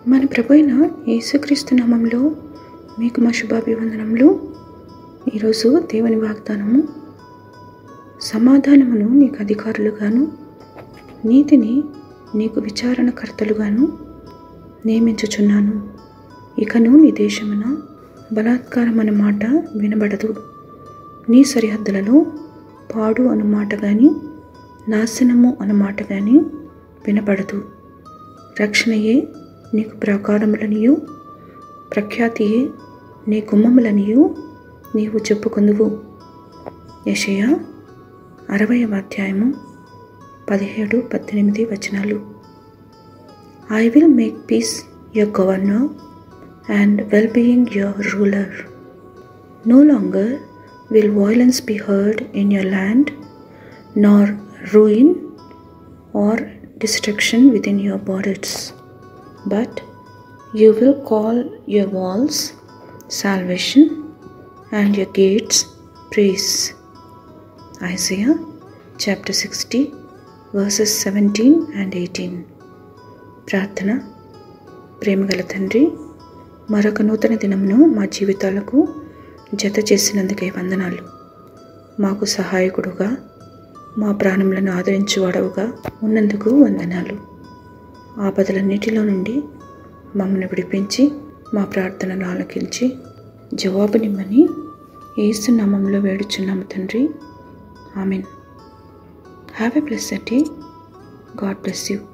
మన ప్రభు అయిన యేసుక్రీస్తు నామంలో మీకు మా శుభాభివందనములు ఈరోజు దేవుని వాగ్దానము సమాధానమును నీకు అధికారులుగాను నీతిని నీకు విచారణకర్తలుగాను నియమించుచున్నాను ఇకను నీ దేశమున బలాత్కారం అన్న మాట వినబడదు నీ సరిహద్దులలో పాడు అను మాట కానీ నాశనము అన్న మాట కానీ వినపడదు రక్షణయే నీకు ప్రాకారములనియు ప్రఖ్యాతియే నీ గుమ్మములనియు నీవు చెప్పుకుందువు యషయ అరవయవ అధ్యాయము పదిహేడు పద్దెనిమిది వచనాలు I will make peace your governor and well being your ruler no longer will violence be heard in your land nor ruin or destruction within your borders. But you will call your walls salvation and your gates praise. Isaiah chapter 60, verses 17 and 18. ప్రార్థన ప్రేమగల తండ్రి మరొక నూతన దినమును మా జీవితాలకు జత చేసినందుకే వందనాలు మాకు సహాయకుడుగా మా ప్రాణములను ఆదరించువాడవుగా ఉన్నందుకు వందనాలు ఆపదలన్నిటిలో నుండి మమ్మల్ని విడిపించి మా ప్రార్థనలు ఆలకించి జవాబునిమ్మని ఏసు నామంలో వేడుచున్నాము తండ్రి amen have a blessed day God bless you